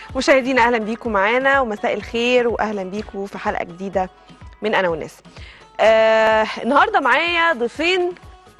مشاهدينا اهلا بيكم معانا ومساء الخير واهلا بيكم في حلقه جديده من انا والناس آه النهارده معايا ضيفين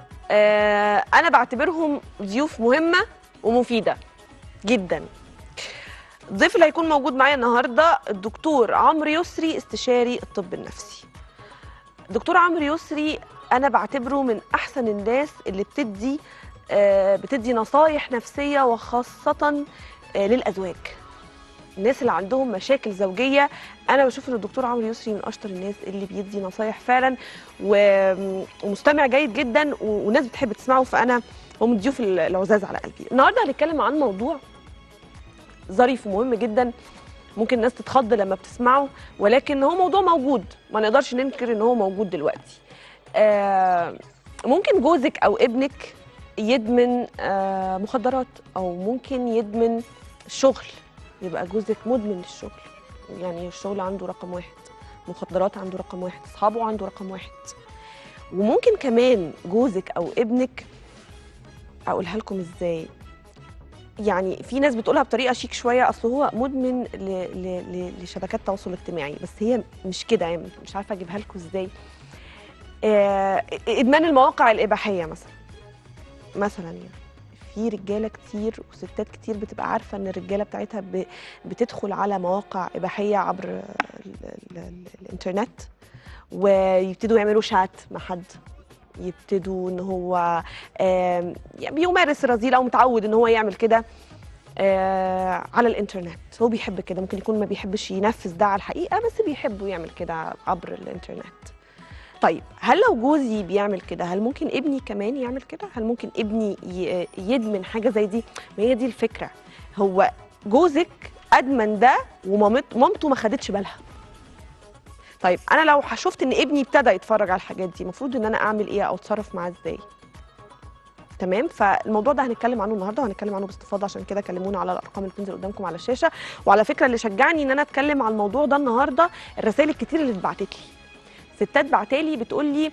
آه انا بعتبرهم ضيوف مهمه ومفيده جدا الضيف اللي هيكون موجود معايا النهارده الدكتور عمرو يسري استشاري الطب النفسي دكتور عمرو يسري انا بعتبره من احسن الناس اللي بتدي آه بتدي نصايح نفسيه وخاصه آه للازواج الناس اللي عندهم مشاكل زوجيه انا بشوف ان الدكتور عمرو يسري من اشطر الناس اللي بيدي نصايح فعلا و- ومستمع جيد جدا و- وناس بتحب تسمعه فانا هو من ضيوف العزاز على قلبي النهارده هنتكلم عن موضوع ظريف ومهم جدا ممكن الناس تتخض لما بتسمعه ولكن هو موضوع موجود ما نقدرش ننكر ان هو موجود دلوقتي آه ممكن جوزك او ابنك يدمن آه مخدرات او ممكن يدمن الشغل يبقى جوزك مدمن للشغل يعني الشغل عنده رقم واحد مخدرات عنده رقم واحد اصحابه عنده رقم واحد وممكن كمان جوزك او ابنك اقولها لكم ازاي يعني في ناس بتقولها بطريقه شيك شويه اصل هو مدمن ل... ل... ل... لشبكات التواصل الاجتماعي بس هي مش كده يعني مش عارفه اجيبها لكم ازاي آه... ادمان المواقع الاباحيه مثلا مثلا يعني في رجاله كتير وستات كتير بتبقى عارفه ان الرجاله بتاعتها ب... بتدخل على مواقع اباحيه عبر ال... ال... ال... الانترنت ويبتدوا يعملوا شات مع حد يبتدوا ان هو آم، يعني بيمارس الرذيله او متعود ان هو يعمل كده آه، على الانترنت هو بيحب كده ممكن يكون ما بيحبش ينفذ ده على الحقيقه بس بيحب يعمل كده عبر الانترنت طيب هل لو جوزي بيعمل كده هل ممكن ابني كمان يعمل كده هل ممكن ابني ي- يدمن حاجه زي دي ما هي دي الفكره هو جوزك ادمن ده ومامته مامته ما خدتش بالها طيب انا لو شفت ان ابني ابتدى يتفرج على الحاجات دي المفروض ان انا اعمل ايه او اتصرف معاه ازاي تمام فالموضوع ده هنتكلم عنه النهارده وهنتكلم عنه باستفاضه عشان كده كلمونا على الارقام اللي بتنزل قدامكم على الشاشه وعلى فكره اللي شجعني ان انا اتكلم على الموضوع ده النهارده الرسائل الكتير اللي اتبعتت لي ستات بعتالي بتقول لي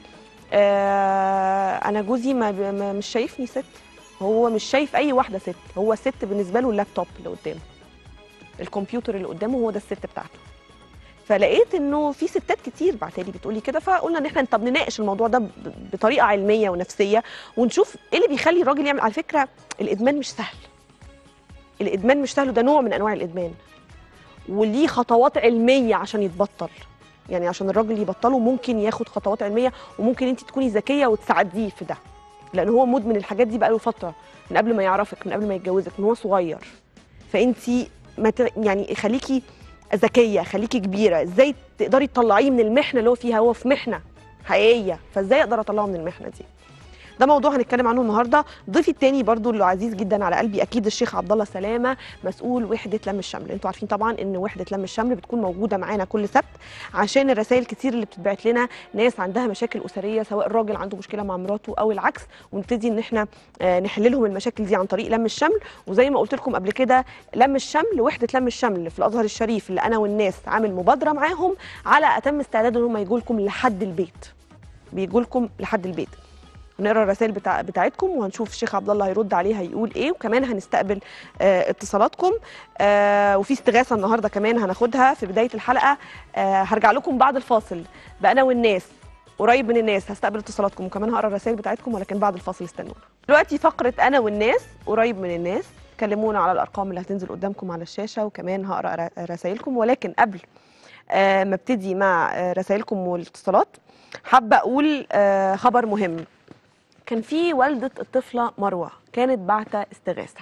آه انا جوزي ما ما- مش شايفني ست هو مش شايف اي واحده ست هو ست بالنسبه له اللابتوب اللي قدامه الكمبيوتر اللي قدامه هو ده الست بتاعته فلقيت انه في ستات كتير بعتالي بتقولي كده فقلنا ان احنا طب نناقش الموضوع ده ب- بطريقه علميه ونفسيه ونشوف ايه اللي بيخلي الراجل يعمل على فكره الادمان مش سهل الادمان مش سهل وده نوع من انواع الادمان وليه خطوات علميه عشان يتبطل يعني عشان الراجل يبطله ممكن ياخد خطوات علميه وممكن انت تكوني ذكيه وتساعديه في ده لان هو مدمن الحاجات دي بقاله فتره من قبل ما يعرفك من قبل ما يتجوزك من هو صغير فانت ما ت... يعني خليكي ذكيه خليكي كبيره ازاي تقدري تطلعيه من المحنه اللي هو فيها هو في محنه حقيقيه فازاي اقدر اطلعه من المحنه دي ده موضوع هنتكلم عنه النهارده ضيفي التاني برضو اللي عزيز جدا على قلبي اكيد الشيخ عبد الله سلامه مسؤول وحده لم الشمل انتوا عارفين طبعا ان وحده لم الشمل بتكون موجوده معانا كل سبت عشان الرسائل كتير اللي بتتبعت لنا ناس عندها مشاكل اسريه سواء الراجل عنده مشكله مع مراته او العكس ونبتدي ان احنا آه، نحل لهم المشاكل دي عن طريق لم الشمل وزي ما قلت لكم قبل كده لم الشمل وحده لم الشمل في الازهر الشريف اللي انا والناس عامل مبادره معاهم على اتم استعداد ان هم يجوا لكم لحد البيت بيجوا لكم لحد البيت نقرا الرسائل بتاع بتاعتكم وهنشوف الشيخ عبد الله هيرد عليها يقول ايه وكمان هنستقبل آه اتصالاتكم آه وفي استغاثه النهارده كمان هناخدها في بدايه الحلقه آه هرجع لكم بعد الفاصل بانا والناس قريب من الناس هستقبل اتصالاتكم وكمان هقرا الرسائل بتاعتكم ولكن بعد الفاصل استنونا دلوقتي فقره انا والناس قريب من الناس كلمونا على الارقام اللي هتنزل قدامكم على الشاشه وكمان هقرا ر- رسائلكم ولكن قبل آه ما ابتدي مع آه رسائلكم والاتصالات حابه اقول آه خبر مهم كان في والدة الطفلة مروة كانت بعتة استغاثة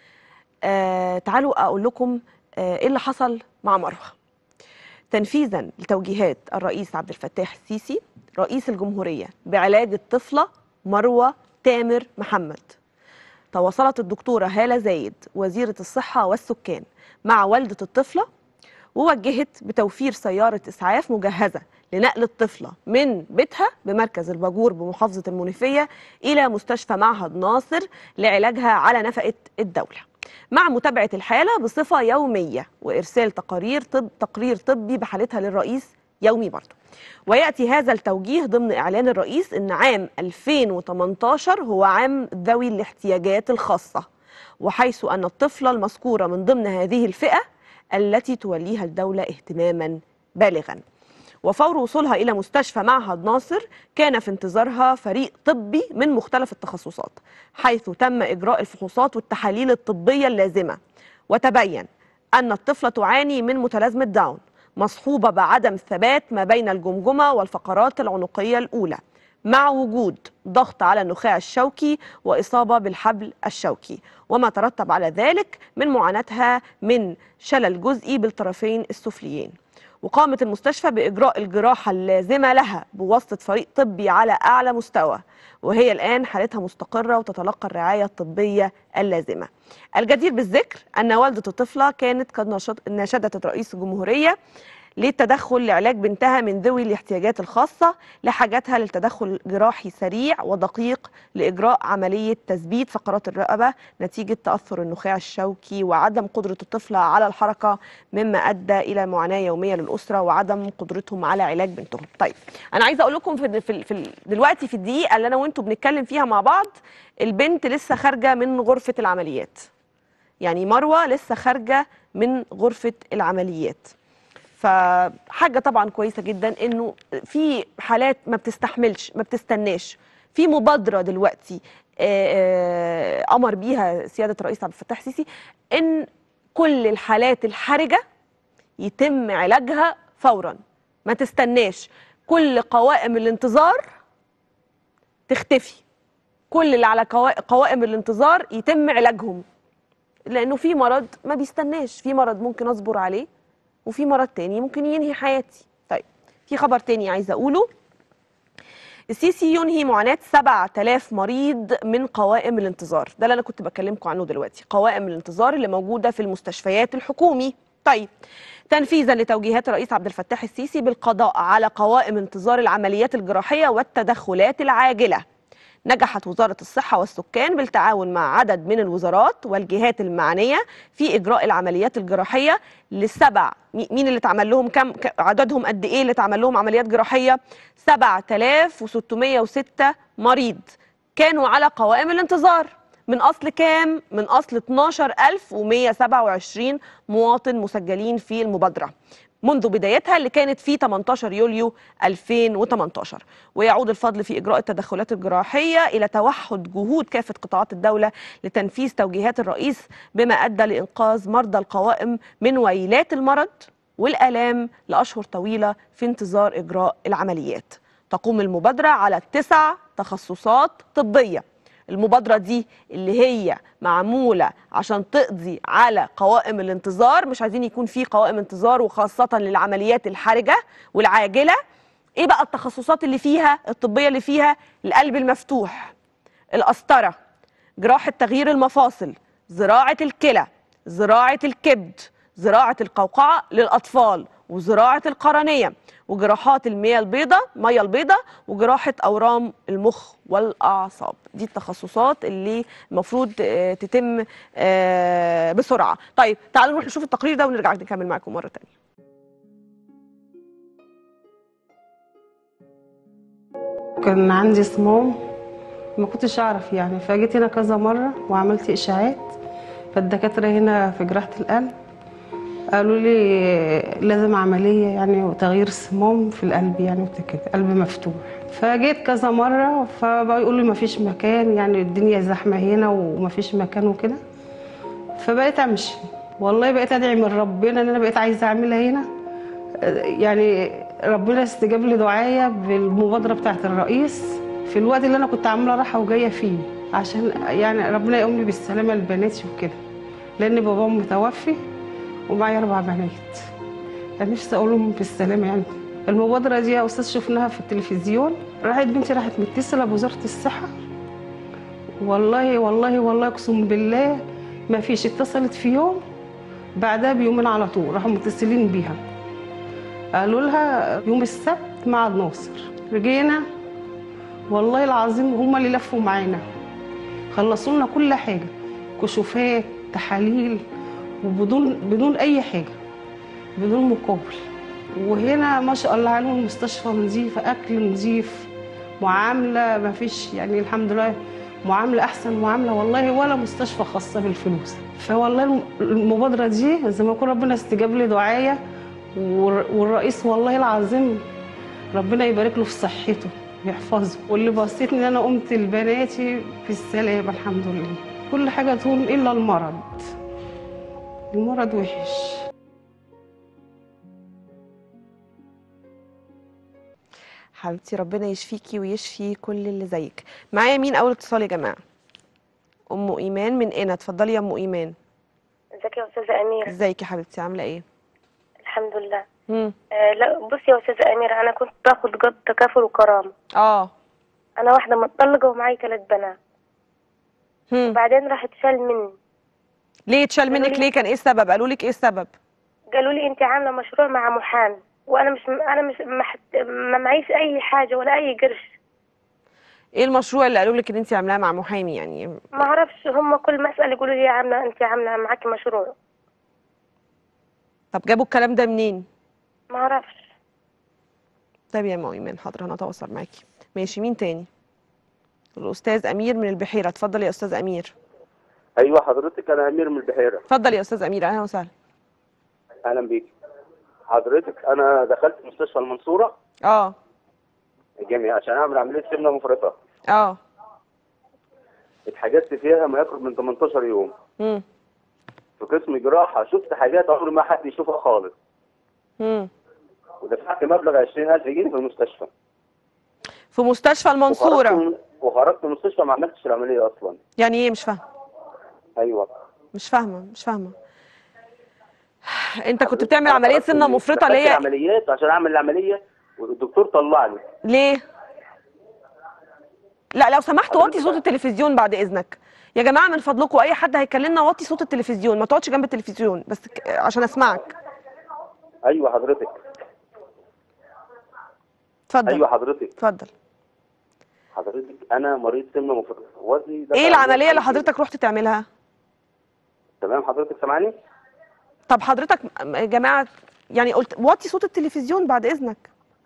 آه تعالوا أقول لكم آه إيه اللي حصل مع مروة تنفيذا لتوجيهات الرئيس عبد الفتاح السيسي رئيس الجمهورية بعلاج الطفلة مروة تامر محمد تواصلت الدكتورة هالة زايد وزيرة الصحة والسكان مع والدة الطفلة ووجهت بتوفير سيارة إسعاف مجهزة لنقل الطفلة من بيتها بمركز الباجور بمحافظة المنوفية إلى مستشفى معهد ناصر لعلاجها على نفقة الدولة مع متابعة الحالة بصفة يومية وإرسال تقارير طب تقرير طبي بحالتها للرئيس يومي برضه ويأتي هذا التوجيه ضمن إعلان الرئيس أن عام 2018 هو عام ذوي الاحتياجات الخاصة وحيث أن الطفلة المذكورة من ضمن هذه الفئة التي توليها الدولة اهتماما بالغا وفور وصولها إلى مستشفى معهد ناصر كان في انتظارها فريق طبي من مختلف التخصصات حيث تم إجراء الفحوصات والتحاليل الطبية اللازمة وتبين أن الطفلة تعاني من متلازمة داون مصحوبة بعدم ثبات ما بين الجمجمة والفقرات العنقية الأولى مع وجود ضغط على النخاع الشوكي وإصابة بالحبل الشوكي وما ترتب على ذلك من معاناتها من شلل جزئي بالطرفين السفليين وقامت المستشفى بإجراء الجراحة اللازمة لها بواسطة فريق طبي على أعلى مستوى وهي الآن حالتها مستقرة وتتلقى الرعاية الطبية اللازمة الجدير بالذكر أن والدة الطفلة كانت قد نشط- ناشدت رئيس الجمهورية للتدخل لعلاج بنتها من ذوي الاحتياجات الخاصة لحاجتها للتدخل جراحي سريع ودقيق لإجراء عملية تثبيت فقرات الرقبة نتيجة تأثر النخاع الشوكي وعدم قدرة الطفلة على الحركة مما أدى إلى معاناة يومية للأسرة وعدم قدرتهم على علاج بنتهم طيب أنا عايزة أقول لكم في, في, في دلوقتي في الدقيقة اللي أنا وأنتوا بنتكلم فيها مع بعض البنت لسه خارجة من غرفة العمليات يعني مروة لسه خارجة من غرفة العمليات فحاجه طبعا كويسه جدا انه في حالات ما بتستحملش ما بتستناش في مبادره دلوقتي آه، آه، امر بيها سياده الرئيس عبد الفتاح السيسي ان كل الحالات الحرجه يتم علاجها فورا ما تستناش كل قوائم الانتظار تختفي كل اللي على قوا- قوائم الانتظار يتم علاجهم لانه في مرض ما بيستناش في مرض ممكن اصبر عليه وفي مرض تاني ممكن ينهي حياتي طيب في خبر تاني عايزه اقوله السيسي ينهي معاناة 7000 مريض من قوائم الانتظار ده اللي أنا كنت بكلمكم عنه دلوقتي قوائم الانتظار اللي موجودة في المستشفيات الحكومي طيب تنفيذا لتوجيهات الرئيس عبد الفتاح السيسي بالقضاء على قوائم انتظار العمليات الجراحية والتدخلات العاجلة نجحت وزارة الصحة والسكان بالتعاون مع عدد من الوزارات والجهات المعنية في إجراء العمليات الجراحية لسبع مي- مين اللي اتعمل لهم كم ك- عددهم قد إيه اللي اتعمل لهم عمليات جراحية 7606 مريض كانوا على قوائم الانتظار من أصل كام؟ من أصل 12127 مواطن مسجلين في المبادرة منذ بدايتها اللي كانت في 18 يوليو 2018 ويعود الفضل في إجراء التدخلات الجراحية إلى توحد جهود كافة قطاعات الدولة لتنفيذ توجيهات الرئيس بما أدى لإنقاذ مرضى القوائم من ويلات المرض والآلام لأشهر طويلة في انتظار إجراء العمليات تقوم المبادرة على تسع تخصصات طبية المبادرة دي اللي هي معمولة عشان تقضي على قوائم الانتظار مش عايزين يكون في قوائم انتظار وخاصة للعمليات الحرجة والعاجلة ايه بقى التخصصات اللي فيها الطبية اللي فيها القلب المفتوح القسطرة جراحة تغيير المفاصل زراعة الكلى زراعة الكبد زراعة القوقعة للأطفال وزراعة القرنية وجراحات المياه البيضاء مياه البيضاء وجراحة أورام المخ والأعصاب دي التخصصات اللي المفروض آه، تتم آه، بسرعة طيب تعالوا نروح نشوف التقرير ده ونرجع نكمل معاكم مرة تانية كان عندي صمام ما كنتش اعرف يعني فجيت هنا كذا مره وعملت اشاعات فالدكاتره هنا في جراحه القلب قالوا لي لازم عمليه يعني وتغيير صمام في القلب يعني وكده قلب مفتوح فجيت كذا مره فبيقولوا لي ما فيش مكان يعني الدنيا زحمه هنا وما فيش مكان وكده فبقيت امشي والله بقيت ادعي من ربنا ان انا بقيت عايزه اعملها هنا يعني ربنا استجاب لي دعايا بالمبادره بتاعت الرئيس في الوقت اللي انا كنت عامله راحه وجايه فيه عشان يعني ربنا يقوم لي بالسلامه لبناتي وكده لان باباهم متوفي ومعايا اربع بنات كان نفسي اقول لهم بالسلامه يعني المبادره دي يا استاذ شفناها في التلفزيون راحت بنتي راحت متصله بوزاره الصحه والله والله والله اقسم بالله ما فيش اتصلت في يوم بعدها بيومين على طول راحوا متصلين بيها قالوا لها يوم السبت معهد ناصر رجينا والله العظيم هم اللي لفوا معانا خلصوا لنا كل حاجه كشوفات تحاليل وبدون بدون اي حاجه بدون مقابل وهنا ما شاء الله عليهم المستشفى نظيفه اكل نظيف معامله ما فيش يعني الحمد لله معامله احسن معامله والله ولا مستشفى خاصه بالفلوس فوالله الم- المبادره دي زي ما يكون ربنا استجاب لي دعايه والر- والرئيس والله العظيم ربنا يبارك له في صحته ويحفظه واللي بسطني ان انا قمت لبناتي في السلامه الحمد لله كل حاجه تهون الا المرض المرض وحش حبيبتي ربنا يشفيكي ويشفي كل اللي زيك معايا مين اول اتصال يا جماعه ام ايمان من هنا اتفضلي يا ام ايمان ازيك يا استاذه اميره ازيك يا حبيبتي عامله ايه الحمد لله مم. آه لا بصي يا استاذه اميره انا كنت باخد جد تكافل وكرامه اه انا واحده متطلقه ومعايا ثلاث بنات هم. وبعدين راح اتشال مني ليه اتشال قالوا منك لي- ليه كان ايه السبب قالوا لك ايه السبب قالوا لي انت عامله مشروع مع محامي وانا مش انا مش ما, حت... ما معيش اي حاجه ولا اي قرش ايه المشروع اللي قالوا لك ان انت عاملاه مع محامي يعني ما اعرفش هم كل مساله يقولوا لي عامله انت عامله معاكي مشروع طب جابوا الكلام ده منين ما اعرفش طيب يا ام ايمان حاضر انا هتواصل معاكي ماشي مين تاني الاستاذ امير من البحيره اتفضل يا استاذ امير ايوه حضرتك انا امير من البحيره اتفضل يا استاذ امير اهلا وسهلا اهلا بيك حضرتك انا دخلت مستشفى المنصوره اه الجامعي عشان اعمل عمليه سمنه مفرطه اه اتحجزت فيها ما يقرب من 18 يوم امم في قسم جراحه شفت حاجات عمري ما حد يشوفها خالص امم ودفعت مبلغ 20000 جنيه في المستشفى في مستشفى وخرجت المنصوره من- وخرجت من المستشفى ما عملتش العمليه اصلا يعني ايه مش فاهمه ايوه مش فاهمه مش فاهمه انت كنت بتعمل عمليه سمنه مفرطه اللي دخلت هي العمليات عشان اعمل العمليه والدكتور طلعني ليه لا لو سمحت وطي صوت التلفزيون بعد اذنك يا جماعه من فضلكم اي حد هيكلمنا وطي صوت التلفزيون ما تقعدش جنب التلفزيون بس ك- عشان اسمعك ايوه حضرتك اتفضل ايوه حضرتك اتفضل حضرتك انا مريض سمنه مفرطه وزني دفع ايه العمليه اللي 150. حضرتك رحت تعملها تمام حضرتك سامعني طب حضرتك م- يا جماعه يعني قلت وطي صوت التلفزيون بعد اذنك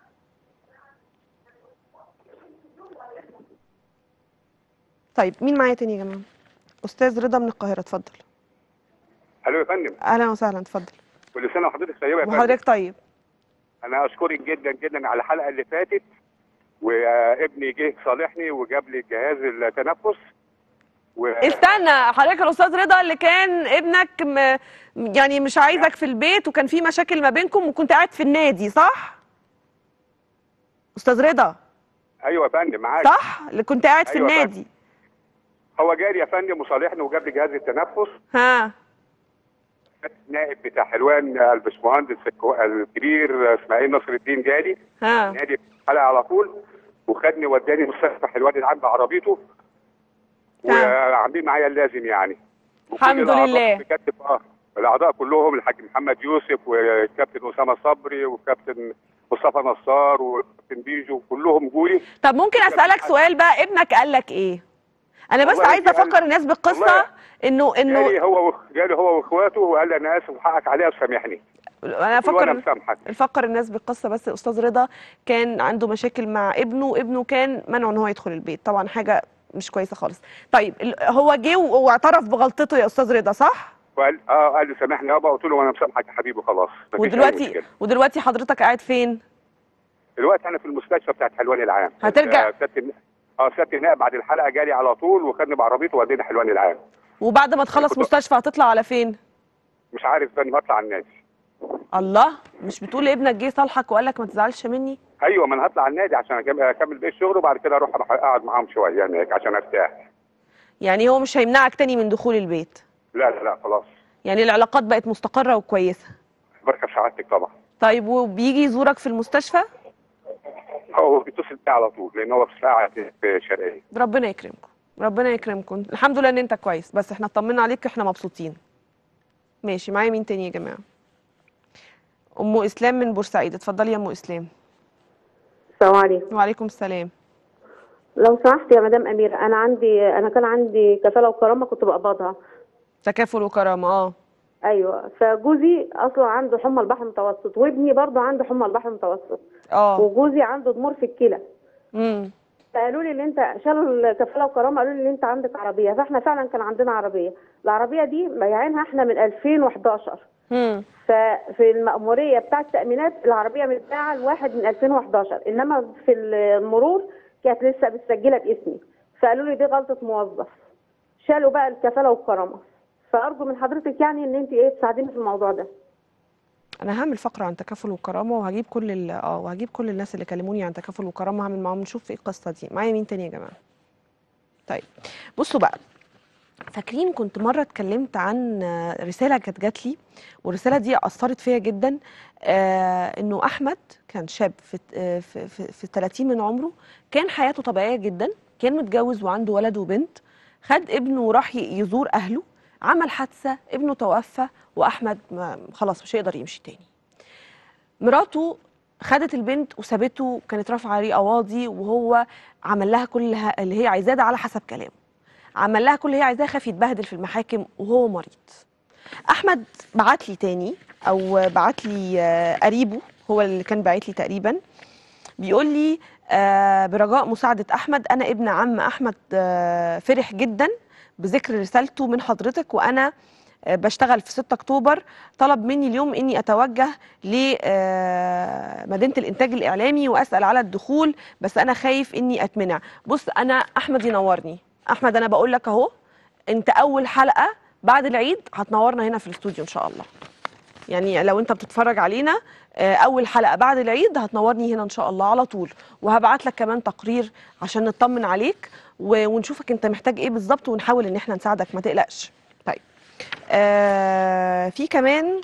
طيب مين معايا تاني يا جماعه استاذ رضا من القاهره اتفضل الو يا فندم اهلا وسهلا اتفضل كل سنه وحضرتك طيبه يا فندم وحضرتك طيب انا اشكرك جدا جدا على الحلقه اللي فاتت وابني جه صالحني وجاب لي جهاز التنفس و... استنى حضرتك الاستاذ رضا اللي كان ابنك م... يعني مش عايزك في البيت وكان في مشاكل ما بينكم وكنت قاعد في النادي صح استاذ رضا ايوه يا فندم معاك صح اللي كنت قاعد في أيوة يا النادي هو جاري يا فندم وصالحني وجاب لي جهاز التنفس ها نائب بتاع حلوان الباشمهندس الكو- الكبير اسماعيل نصر الدين جالي ها نادي الحلقه على طول وخدني وداني مستشفى حلوان العام بعربيته وعاملين معايا اللازم يعني وكل الحمد الأعضاء لله. بجد اه الاعضاء كلهم الحاج محمد يوسف والكابتن اسامه صبري والكابتن مصطفى نصار والكابتن بيجو كلهم جولي طب ممكن اسالك سؤال بقى ابنك قال لك ايه انا بس والله عايزه قال- افكر الناس بالقصه والله انه انه جالي هو وإخ- جالي هو واخواته وقال لي انا اسف وحقك عليا وسامحني انا قلت له انا افكر مسامحك نفكر الناس بالقصه بس استاذ رضا كان عنده مشاكل مع ابنه وابنه كان منعه ان هو يدخل البيت طبعا حاجه مش كويسه خالص طيب ال- هو جه و- واعترف بغلطته يا استاذ رضا صح وقال اه قال لي سامحني يابا قلت له انا مسامحك يا حبيبي خلاص مفيش أي ودلوقتي مشكلة. ودلوقتي حضرتك قاعد فين دلوقتي انا في المستشفى بتاعت حلوان العام هترجع؟ آه، سياده الن- اه سياده النائب بعد الحلقه جالي على طول وخدني بعربيته ووداني حلوان العام وبعد ما تخلص كنت- مستشفى هتطلع على فين مش عارف بقى هطلع على النادي الله مش بتقول ابنك جه صالحك وقال لك ما تزعلش مني ايوه ما انا هطلع على النادي عشان أكم- اكمل بقيه الشغل وبعد كده اروح أروح اقعد معاهم شويه هناك عشان ارتاح يعني هو مش هيمنعك تاني من دخول البيت لا لا لا خلاص يعني العلاقات بقت مستقره وكويسه بركه في سعادتك طبعا طيب وبيجي يزورك في المستشفى هو بيتصل بيا على طول لان هو في ساعه في شرقيه ربنا يكرمكم ربنا يكرمكم الحمد لله ان انت كويس بس احنا اطمنا عليك احنا مبسوطين ماشي معايا مين تاني يا جماعه ام اسلام من بورسعيد اتفضلي يا ام اسلام السلام عليكم وعليكم السلام لو سمحت يا مدام أميرة أنا عندي أنا كان عندي كفالة وكرامة كنت بقبضها تكافل وكرامه اه أيوة فجوزي أصلا عنده حمى البحر المتوسط وابني برضه عنده حمى البحر المتوسط اه وجوزي عنده ضمور في الكلى امم فقالوا لي اللي انت شالوا الكفاله وكرامه قالوا لي اللي انت عندك عربيه فاحنا فعلا كان عندنا عربيه العربيه دي بايعينها احنا من 2011 مم. ففي المأمورية بتاعة التأمينات العربية متباعة لواحد من 2011 إنما في المرور كانت لسه متسجلة باسمي فقالوا لي دي غلطة موظف شالوا بقى الكفالة والكرامة فأرجو من حضرتك يعني إن أنت إيه تساعديني في الموضوع ده انا هعمل فقره عن تكافل وكرامه وهجيب كل ال- اه وهجيب كل الناس اللي كلموني عن تكافل وكرامه هعمل معاهم نشوف ايه القصه دي معايا مين تاني يا جماعه طيب بصوا بقى فاكرين كنت مره اتكلمت عن آه، رساله كانت جات لي والرساله دي اثرت فيا جدا آه انه احمد كان شاب في آه، في في, في 30 من عمره كان حياته طبيعيه جدا كان متجوز وعنده ولد وبنت خد ابنه وراح ي- يزور اهله عمل حادثه ابنه توفى واحمد ما خلاص مش هيقدر يمشي تاني مراته خدت البنت وسابته كانت رافعه عليه قواضي وهو عمل لها كل ه- اللي هي عايزاه ده على حسب كلامه عمل لها كل اللي هي عايزاه خاف يتبهدل في المحاكم وهو مريض احمد بعت لي تاني او بعت لي آه، قريبه هو اللي كان باعت لي تقريبا بيقول لي آه، برجاء مساعده احمد انا ابن عم احمد آه، فرح جدا بذكر رسالته من حضرتك وانا آه، بشتغل في 6 اكتوبر طلب مني اليوم اني اتوجه لمدينه الانتاج الاعلامي واسال على الدخول بس انا خايف اني اتمنع بص انا احمد ينورني احمد انا بقول لك اهو انت اول حلقه بعد العيد هتنورنا هنا في الاستوديو ان شاء الله يعني لو انت بتتفرج علينا آه، اول حلقه بعد العيد هتنورني هنا ان شاء الله على طول وهبعت لك كمان تقرير عشان نطمن عليك و- ونشوفك انت محتاج ايه بالظبط ونحاول ان احنا نساعدك ما تقلقش طيب آه في كمان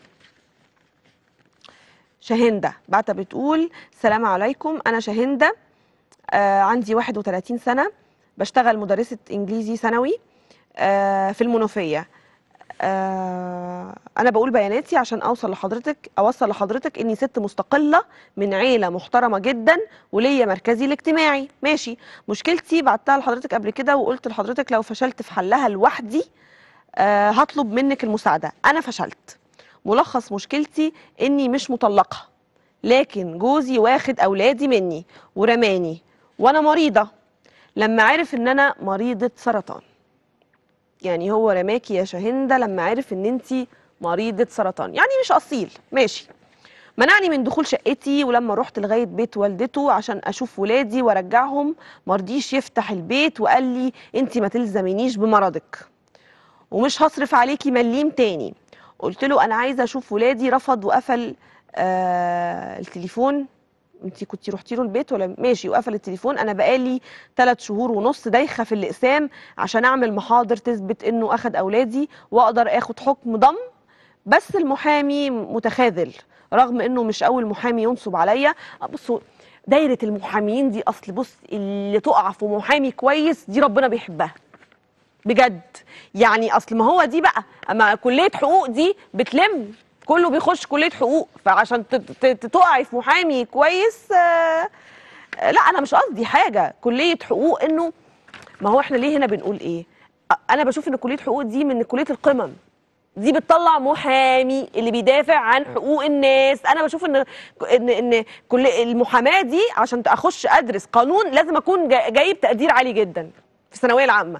شاهندة بعتة بتقول السلام عليكم أنا شاهندة آه عندي 31 سنة بشتغل مدرسة إنجليزي ثانوي آه في المنوفية آه أنا بقول بياناتي عشان أوصل لحضرتك أوصل لحضرتك إني ست مستقلة من عيلة محترمة جدا وليا مركزي الاجتماعي ماشي مشكلتي بعتها لحضرتك قبل كده وقلت لحضرتك لو فشلت في حلها لوحدي آه هطلب منك المساعدة أنا فشلت ملخص مشكلتي إني مش مطلقة لكن جوزي واخد أولادي مني ورماني وأنا مريضة لما عرف إن أنا مريضة سرطان يعني هو رماكي يا شاهندة لما عرف إن أنتي مريضة سرطان يعني مش أصيل ماشي منعني من دخول شقتي ولما رحت لغايه بيت والدته عشان اشوف ولادي وارجعهم مرضيش يفتح البيت وقال لي انت ما تلزمينيش بمرضك ومش هصرف عليكي مليم تاني قلت له انا عايزه اشوف ولادي رفض وقفل آه التليفون انت كنتي رحتي له البيت ولا ماشي وقفل التليفون انا بقالي ثلاث شهور ونص دايخه في الاقسام عشان اعمل محاضر تثبت انه اخد اولادي واقدر اخد حكم ضم بس المحامي متخاذل رغم انه مش اول محامي ينصب عليا بصوا دايره المحاميين دي اصل بص اللي تقع في محامي كويس دي ربنا بيحبها بجد يعني اصل ما هو دي بقى اما كليه حقوق دي بتلم كله بيخش كليه حقوق فعشان ت- ت- ت- تقعي في محامي كويس آه، آه، لا انا مش قصدي حاجه كليه حقوق انه ما هو احنا ليه هنا بنقول ايه أ- انا بشوف ان كليه حقوق دي من كليه القمم دي بتطلع محامي اللي بيدافع عن حقوق الناس انا بشوف ان ان ان كل المحاماه دي عشان اخش ادرس قانون لازم اكون جا- جايب تقدير عالي جدا في الثانويه العامه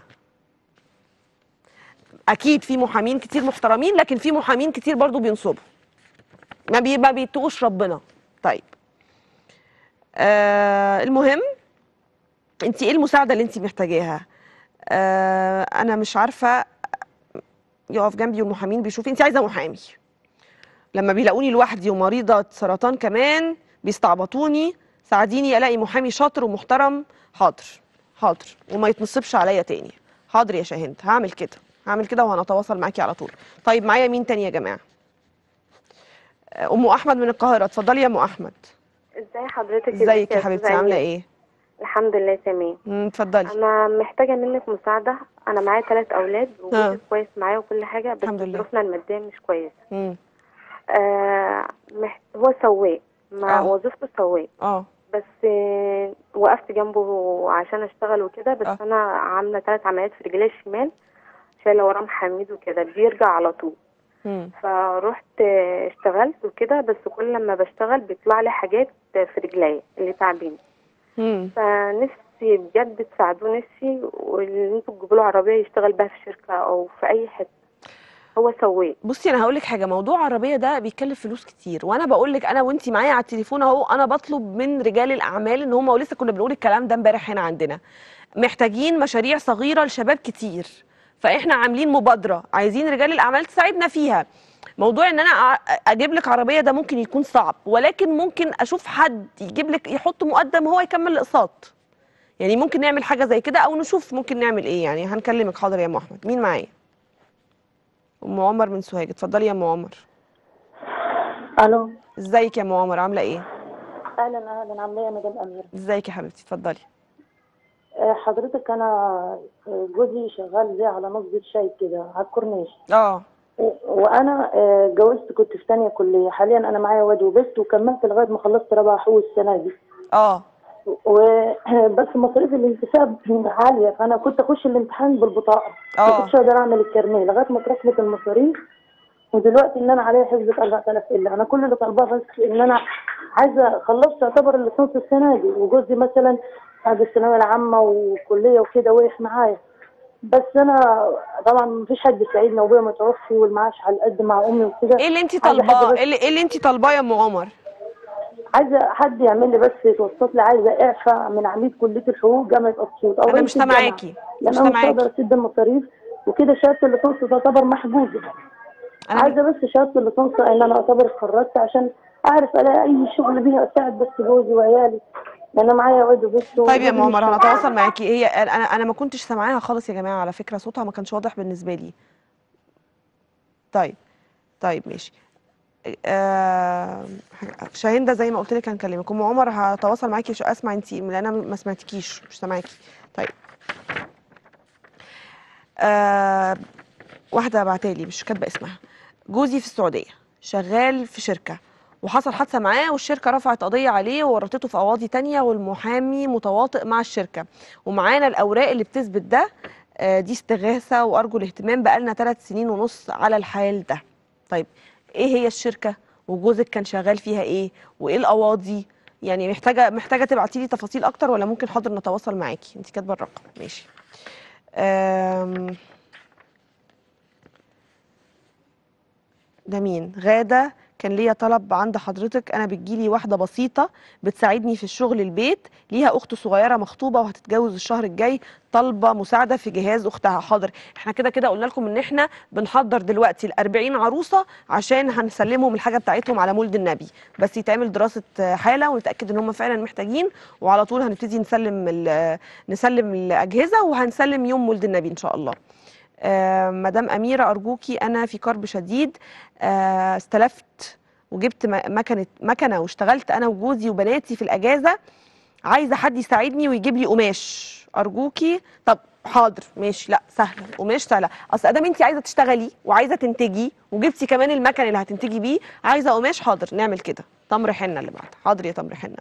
اكيد في محامين كتير محترمين لكن في محامين كتير برضو بينصبوا ما بي ما بيتقوش ربنا طيب آه المهم انت ايه المساعده اللي انت محتاجاها آه انا مش عارفه يقف جنبي والمحامين بيشوفوا انت عايزه محامي لما بيلاقوني لوحدي ومريضه سرطان كمان بيستعبطوني ساعديني الاقي محامي شاطر ومحترم حاضر حاضر وما يتنصبش عليا تاني حاضر يا شاهند هعمل كده هعمل كده وهنتواصل معاكي على طول طيب معايا مين تاني يا جماعه آه، ام احمد من القاهره اتفضلي يا ام احمد ازاي حضرتك ازيك يا حبيبتي عامله ايه الحمد لله تمام مم، اتفضلي انا محتاجه منك مساعده انا معايا ثلاث اولاد ها. وجوزي كويس معايا وكل حاجه بس الحمد لله. ظروفنا الماديه مش كويسه مم. آه مح... هو سواق مع آه. وظيفته سواق اه بس آه وقفت جنبه عشان اشتغل وكده بس آه. انا عامله ثلاث عمليات في رجلي الشمال شايله ورام حميد وكده بيرجع على طول مم. فروحت آه، اشتغلت وكده بس كل لما بشتغل بيطلع لي حاجات في رجلي اللي تعبين مم. فنفسي نفسي بجد تساعدوه نفسي واللي انتوا تجيبوا له عربيه يشتغل بيها في شركه او في اي حته هو سويه بصي انا هقول لك حاجه موضوع عربيه ده بيكلف فلوس كتير وانا بقول لك انا وانتي معايا على التليفون اهو انا بطلب من رجال الاعمال ان هم ولسه كنا بنقول الكلام ده امبارح هنا عندنا محتاجين مشاريع صغيره لشباب كتير فاحنا عاملين مبادره عايزين رجال الاعمال تساعدنا فيها موضوع ان انا أ- اجيب لك عربيه ده ممكن يكون صعب ولكن ممكن اشوف حد يجيب لك يحط مقدم هو يكمل الاقساط يعني ممكن نعمل حاجه زي كده او نشوف ممكن نعمل ايه يعني هنكلمك حاضر يا ام احمد مين معايا ام عمر من سوهاج اتفضلي يا ام عمر الو ازيك يا ام عمر عامله ايه اهلا اهلا عامله ايه يا مدام اميره ازيك يا حبيبتي اتفضلي آه، حضرتك انا آه، جوزي شغال زي على نصبة شاي كده على الكورنيش اه و- وانا آه، اتجوزت كنت في تانية كليه حاليا انا معايا واد وبنت وكملت لغايه ما خلصت رابعه حقوق السنه دي اه وبس مصاريف الانتساب عاليه فانا كنت اخش الامتحان بالبطاقه ما اه كنتش اقدر اعمل الكارنيه لغايه ما اتركبت المصاريف ودلوقتي ان انا عليا حسبة 4000 الا انا كل اللي طالباه بس ان انا عايزه خلصت اعتبر الليسانس السنه دي وجوزي مثلا بعد الثانويه العامه والكليه وكده وقف معايا بس انا طبعا مفيش حد يساعدنا وابويا متوفي والمعاش على قد مع امي وكده ايه اللي انت عايزة حد طالباه بس- ايه اللي, إيه اللي انت طالباه يا ام عمر عايزه حد يعمل لي بس يتوسط لي عايزه اعفاء من عميد كليه الحقوق جامعه اسيوط او انا رئيس مش الجامعة. سامعاكي لان مش انا مش سامعاكي هقدر اسد المصاريف وكده شهاده الليسانس تعتبر محجوزه انا عايزه بس شهاده الليسانس ان انا اعتبر اتخرجت عشان اعرف الاقي اي شغل بيها اساعد بس جوزي وعيالي لان انا معايا واد وبنت طيب يا ام وجوزي مش عمر شغال. هنتواصل معاكي هي انا انا ما كنتش سامعاها خالص يا جماعه على فكره صوتها ما كانش واضح بالنسبه لي طيب طيب ماشي آه شاهين ده زي ما قلت لك هنكلمك ام عمر هتواصل معاكي عشان اسمع انت لان انا ما سمعتكيش مش سامعاكي طيب آه واحده بعتالي مش كاتبه اسمها جوزي في السعوديه شغال في شركه وحصل حادثه معاه والشركه رفعت قضيه عليه وورطته في قواضي تانية والمحامي متواطئ مع الشركه ومعانا الاوراق اللي بتثبت ده آه، دي استغاثه وارجو الاهتمام بقالنا ثلاث سنين ونص على الحال ده طيب ايه هي الشركه وجوزك كان شغال فيها ايه وايه القواضي يعني محتاجه محتاجه تبعتي لي تفاصيل اكتر ولا ممكن حاضر نتواصل معاكي انت كاتبه الرقم ماشي أم... ده مين غادة كان ليا طلب عند حضرتك انا بتجيلي واحده بسيطه بتساعدني في الشغل البيت ليها اخت صغيره مخطوبه وهتتجوز الشهر الجاي طالبه مساعده في جهاز اختها حاضر احنا كده كده قلنا لكم ان احنا بنحضر دلوقتي ال 40 عروسه عشان هنسلمهم الحاجه بتاعتهم على مولد النبي بس يتعمل دراسه حاله ونتاكد ان هم فعلا محتاجين وعلى طول هنبتدي نسلم ال- نسلم الاجهزه وهنسلم يوم مولد النبي ان شاء الله آه، مدام أميرة أرجوكي أنا في كرب شديد آه، استلفت وجبت م- مكنة مكنة واشتغلت أنا وجوزي وبناتي في الأجازة عايزة حد يساعدني ويجيب لي قماش أرجوكي طب حاضر ماشي لا سهلة قماش سهلة أصل أدام أنت عايزة تشتغلي وعايزة تنتجي وجبتي كمان المكن اللي هتنتجي بيه عايزة قماش حاضر نعمل كده تمر حنة اللي بعد حاضر يا تمر حنة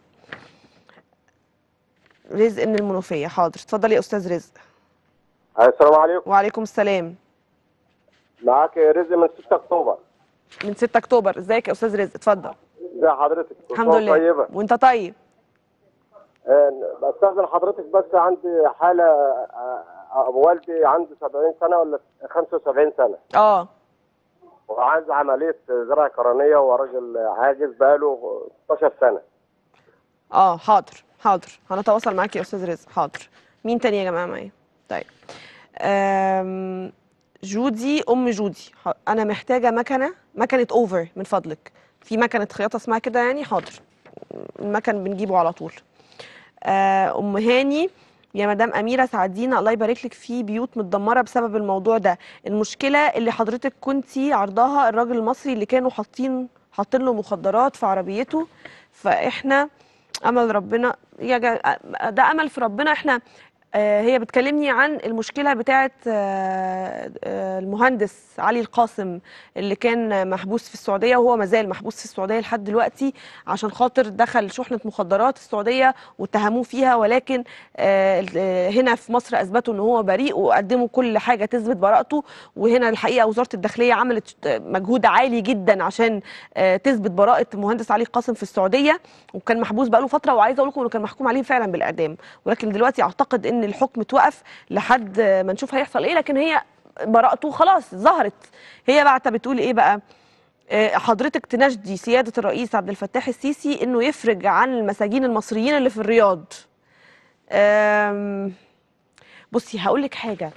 رزق من المنوفية حاضر اتفضلي يا أستاذ رزق السلام عليكم وعليكم السلام معاك رزق من 6 اكتوبر من 6 اكتوبر ازيك يا استاذ رزق اتفضل ازي حضرتك كل الحمد سنة لله طيبه وانت طيب آه، بستاذن حضرتك بس عندي حاله آه، آه، والدي عنده 70 سنه ولا 75 سنه اه وعايز عمليه زراعه قرنيه وراجل عاجز بقاله 16 سنه اه حاضر حاضر هنتواصل معاك يا استاذ رزق حاضر مين تاني يا جماعه معايا طيب أم جودي ام جودي ح- انا محتاجه مكنه مكنه اوفر من فضلك في مكنه خياطه اسمها كده يعني حاضر المكن بنجيبه على طول آه، ام هاني يا مدام اميره ساعدينا الله يبارك لك في بيوت متدمره بسبب الموضوع ده المشكله اللي حضرتك كنتي عرضاها الراجل المصري اللي كانوا حاطين حاطين له مخدرات في عربيته فاحنا امل ربنا يا جا... ده امل في ربنا احنا آه، هي بتكلمني عن المشكله بتاعه آه، آه، المهندس علي القاسم اللي كان محبوس في السعوديه وهو مازال محبوس في السعوديه لحد دلوقتي عشان خاطر دخل شحنه مخدرات السعوديه واتهموه فيها ولكن آه، آه، هنا في مصر اثبتوا ان هو بريء وقدموا كل حاجه تثبت براءته وهنا الحقيقه وزاره الداخليه عملت مجهود عالي جدا عشان آه، تثبت براءه المهندس علي القاسم في السعوديه وكان محبوس بقاله فتره وعايزه اقول لكم انه كان محكوم عليه فعلا بالاعدام ولكن دلوقتي اعتقد ان الحكم اتوقف لحد ما نشوف هيحصل ايه لكن هي براءته خلاص ظهرت هي بعتها بتقول ايه بقى آه، حضرتك تناشدي سياده الرئيس عبد الفتاح السيسي انه يفرج عن المساجين المصريين اللي في الرياض آم، بصي هقول لك حاجه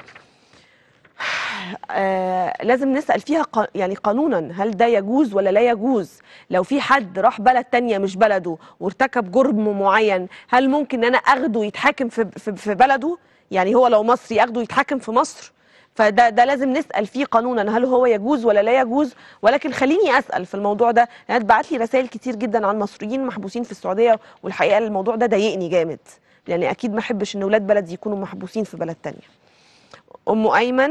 آه لازم نسأل فيها ق... يعني قانونا هل ده يجوز ولا لا يجوز لو في حد راح بلد تانية مش بلده وارتكب جرم معين هل ممكن ان انا اخده يتحاكم في, في, في بلده يعني هو لو مصري اخده يتحاكم في مصر فده ده لازم نسأل فيه قانونا هل هو يجوز ولا لا يجوز ولكن خليني أسأل في الموضوع ده لأن اتبعت لي رسائل كتير جدا عن مصريين محبوسين في السعودية والحقيقة الموضوع ده ضايقني جامد لأن أكيد ما أحبش إن ولاد بلدي يكونوا محبوسين في بلد تانية أم أيمن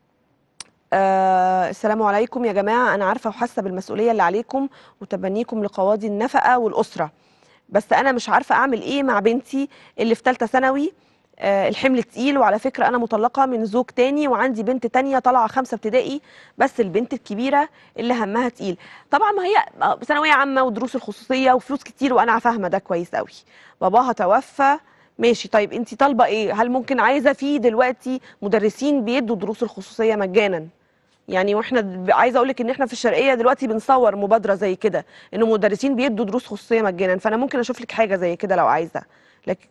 آه السلام عليكم يا جماعة أنا عارفة وحاسة بالمسؤولية اللي عليكم وتبنيكم لقواضي النفقة والأسرة بس أنا مش عارفة أعمل إيه مع بنتي اللي في ثالثة ثانوي آه الحمل تقيل وعلى فكرة أنا مطلقة من زوج تاني وعندي بنت تانية طالعة خمسة ابتدائي بس البنت الكبيرة اللي همها تقيل طبعا ما هي آه، ثانوية عامة ودروس الخصوصية وفلوس كتير وأنا فاهمة ده كويس قوي باباها توفى ماشي طيب انت طالبه ايه هل ممكن عايزه في دلوقتي مدرسين بيدوا دروس الخصوصيه مجانا يعني واحنا د- عايزه اقول لك ان احنا في الشرقيه دلوقتي بنصور مبادره زي كده انه مدرسين بيدوا دروس خصوصيه مجانا فانا ممكن اشوف لك حاجه زي كده لو عايزه لكن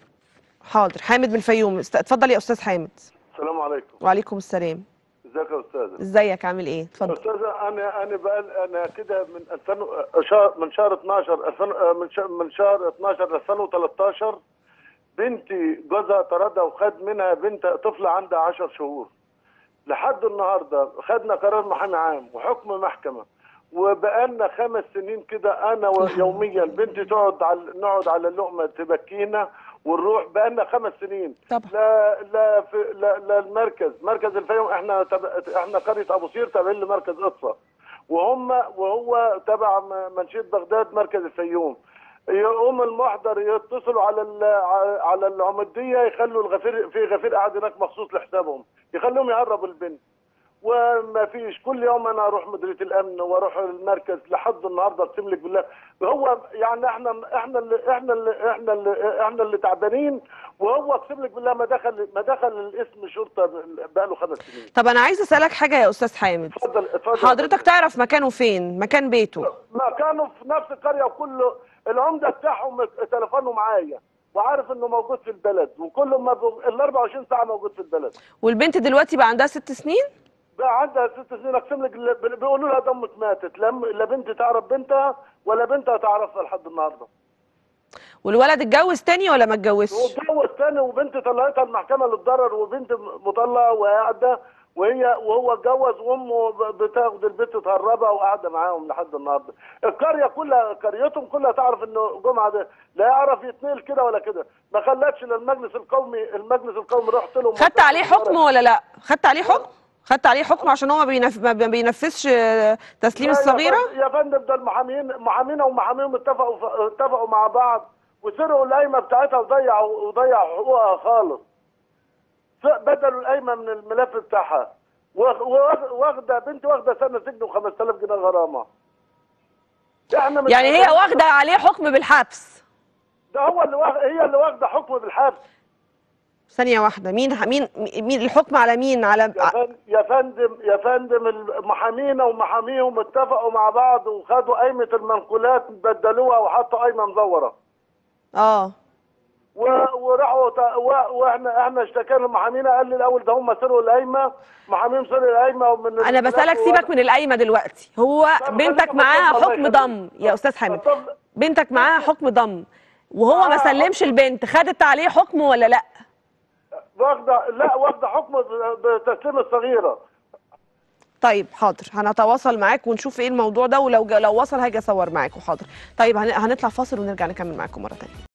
حاضر حامد من الفيوم است- اتفضل يا استاذ حامد السلام عليكم وعليكم السلام ازيك يا استاذه ازيك عامل ايه اتفضل استاذه انا انا بقى انا كده من 2000 و- شهر من شهر 12 2000 من شهر من شهر 12 2013 بنتي جوزها طردها وخد منها بنت طفل عندها 10 شهور لحد النهارده خدنا قرار محامي عام وحكم محكمه وبقالنا خمس سنين كده انا ويوميا بنتي تقعد على نقعد على اللقمه تبكينا ونروح بقالنا خمس سنين طبعا لا لا في لا, لا المركز مركز الفيوم احنا تب... احنا قريه ابو سير تابعين لمركز اقصى وهم وهو تبع م- منشيه بغداد مركز الفيوم يقوم المحضر يتصلوا على ال... على العموديه يخلوا الغفير في غفير قاعد هناك مخصوص لحسابهم يخلوهم يهربوا البنت وما فيش كل يوم انا اروح مديريه الامن واروح المركز لحد النهارده اقسم لك بالله هو يعني احنا احنا اللي احنا اللي احنا اللي احنا اللي تعبانين وهو اقسم لك بالله ما دخل ما دخل الاسم شرطه بقى له خمس سنين طب انا عايزه اسالك حاجه يا استاذ حامد اتفضل اتفضل حضرتك تعرف مكانه فين مكان بيته ما كانوا في نفس القريه وكله العمده بتاعهم تليفونه معايا وعارف انه موجود في البلد وكل ما ب... ال 24 ساعه موجود في البلد والبنت دلوقتي بقى عندها ست سنين بقى عندها ست سنين اقسم لك ل- بيقولوا لها دمك ماتت لا لا بنت تعرف بنتها ولا بنتها تعرفها لحد النهارده والولد اتجوز تاني ولا ما اتجوزش واتجوز تاني وبنت طلعتها المحكمه للضرر وبنت مطلقه وقاعده وهي وهو اتجوز وامه ب- بتاخد البنت تهربها وقاعده معاهم لحد النهارده. القريه كلها قريتهم كلها تعرف انه جمعه ده لا يعرف يتنقل كده ولا كده، ما خلتش للمجلس القومي المجلس القومي رحت لهم خدت عليه حكم ولا لا خدت عليه حكم خدت عليه حكم عشان هو ما, بينف... ما بينفذش آه، تسليم لا يا الصغيره فندم- يا فندم ده المحامين محامينا ومحاميهم اتفقوا اتفقوا مع بعض وسرقوا القايمه بتاعتها وضيعوا وضيعوا حقوقها خالص. ف- بدلوا القايمه من الملف بتاعها واخ- واخ- واخده بنتي واخده سنه سجن و5000 جنيه غرامه. احنا مش يعني هي عارفين- واخده عليه حكم بالحبس ده هو اللي واخ... هي اللي واخده حكم بالحبس ثانيه واحده مين مين مين الحكم على مين على يا فندم يا فندم يا فندم المحامين ومحاميهم اتفقوا مع بعض وخدوا قايمه المنقولات بدلوها وحطوا قايمه مزوره. اه و- وراحوا ت- و- واحنا احنا اشتكينا المحامينا قال لي الاول ده هم سرقوا القايمه محامين سرقوا القايمه ومن انا بسالك سيبك من القايمه دلوقتي هو طب بنتك خلينا معاها بس- الله حكم يخليك. ضم يا استاذ حامد طب بنتك معاها حكم ضم وهو ما آه، سلمش البنت خدت عليه حكم ولا لا واخده لا واخده حكم ب- بتسليم الصغيره طيب حاضر هنتواصل معاك ونشوف ايه الموضوع ده ولو جا- لو وصل هاجي اصور معاكم حاضر طيب هن- هنطلع فاصل ونرجع نكمل معاكم مره تانية